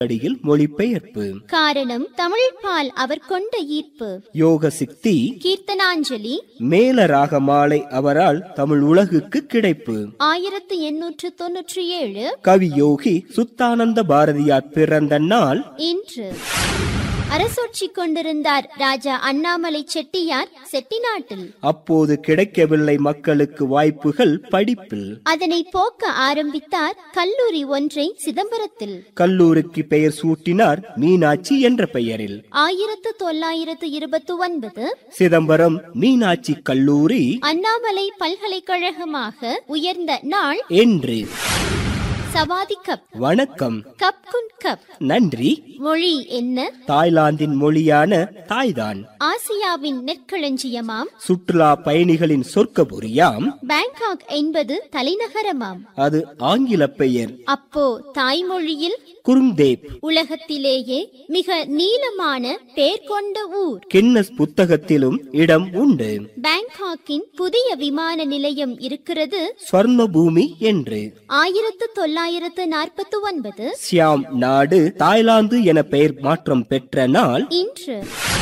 அடியில் மொழிபெயர்ப்பு காரணம் தமிழ் பால் அவர் கொண்ட ஈர்ப்பு யோக சித்தி கீர்த்தனாஞ்சலி மேல ராகமாலை அவரால் தமிழ் உலகுக்கு கிடைப்பு ஆயிரத்து எண்ணூற்று தொன்னூற்றி ஏழு கவி யோகி சுத்தானந்த பாரதியார் பிறந்த நாள் இன்று அரசொற்றி கொண்டிருந்தார் ராஜா அண்ணாமலை செட்டியார் செட்டிநாட்டில் அப்போது கிடைக்கவில்லை மக்களுக்கு வாய்ப்புகள் படிப்பில் அதனை போக்க ஆரம்பித்தார் கல்லூரி ஒன்றை சிதம்பரத்தில் கல்லூரிக்கு பெயர் சூட்டினார் மீனாட்சி என்ற பெயரில் ஆயிரத்து தொள்ளாயிரத்து இருபத்தி ஒன்பது சிதம்பரம் மீனாட்சி கல்லூரி அண்ணாமலை பல்கலைக்கழகமாக உயர்ந்த நாள் என்று சவாதி கப் வணக்கம் கப் குன் கப் நன்றி மொழி என்ன தாய்லாந்தின் மொழியான தாய்தான் ஆசியாவின் நெற்களஞ்சியமாம் சுற்றுலா பயணிகளின் சொர்க்கபுரியாம் பேங்காக் என்பது தலைநகரமாம் அது ஆங்கில பெயர் அப்போ தாய்மொழியில் குருங்தேப் உலகத்திலேயே மிக நீளமான பேர் கொண்ட ஊர் கின்னஸ் புத்தகத்திலும் இடம் உண்டு பேங்காக்கின் புதிய விமான நிலையம் இருக்கிறது ஸ்வர்ண பூமி என்று ஆயிரத்து தொள்ளாயிரத்து நாற்பத்தி ஒன்பது சியாம் நாடு தாய்லாந்து என பெயர் மாற்றம் பெற்ற நாள் இன்று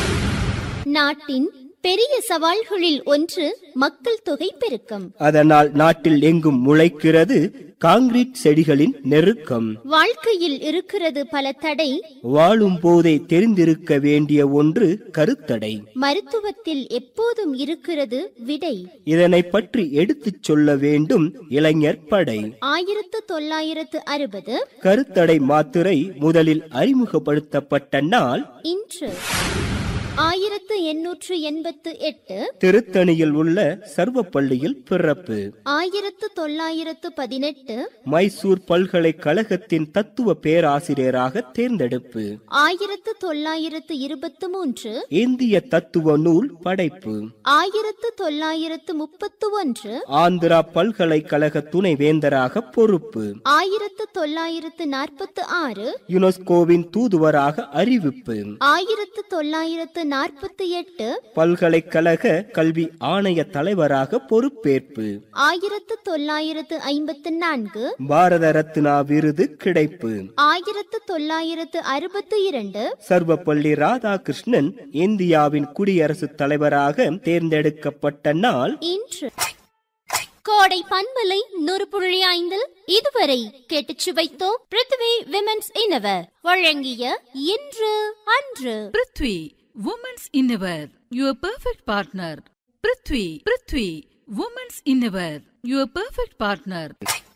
நாட்டின் பெரிய சவால்களில் ஒன்று மக்கள் தொகை பெருக்கம் அதனால் நாட்டில் எங்கும் முளைக்கிறது காங்கிரீட் செடிகளின் நெருக்கம் வாழ்க்கையில் இருக்கிறது பல தடை வாழும் போதே தெரிந்திருக்க வேண்டிய ஒன்று கருத்தடை மருத்துவத்தில் எப்போதும் இருக்கிறது விடை இதனை பற்றி எடுத்துச் சொல்ல வேண்டும் இளைஞர் படை ஆயிரத்து தொள்ளாயிரத்து அறுபது கருத்தடை மாத்திரை முதலில் அறிமுகப்படுத்தப்பட்ட நாள் இன்று ஆயிரத்து எண்ணூற்று எண்பத்து எட்டு திருத்தணியில் உள்ள சர்வப்பள்ளியில் பிறப்பு ஆயிரத்து தொள்ளாயிரத்து பதினெட்டு மைசூர் பல்கலைக்கழகத்தின் தத்துவ பேராசிரியராக தேர்ந்தெடுப்பு ஆயிரத்து தொள்ளாயிரத்து இருபத்து மூன்று இந்திய தத்துவ நூல் படைப்பு ஆயிரத்து தொள்ளாயிரத்து முப்பத்து ஒன்று ஆந்திரா பல்கலைக்கழக துணைவேந்தராக பொறுப்பு ஆயிரத்து தொள்ளாயிரத்து நாற்பத்து ஆறு யுனெஸ்கோவின் தூதுவராக அறிவிப்பு ஆயிரத்து தொள்ளாயிரத்து நாற்பத்தி எட்டு பல்கலைக்கழக கல்வி ஆணைய தலைவராக பொறுப்பேற்பு ஆயிரத்து தொள்ளாயிரத்து ஐம்பத்து நான்கு பாரத ரத்னா விருது கிடைப்பு ஆயிரத்து தொள்ளாயிரத்து அறுபத்து இரண்டு சர்வப்பள்ளி ராதாகிருஷ்ணன் இந்தியாவின் குடியரசுத் தலைவராக தேர்ந்தெடுக்கப்பட்ட நாள் இன்று கோடை பண்பலை நூறு புள்ளி ஐந்தில் இதுவரை கேட்டுச் சுவைத்தோம் பிருத்வி விமென்ஸ் இனவர் வழங்கிய இன்று அன்று prithvi women's innerwear your perfect partner prithvi prithvi women's innerwear your perfect partner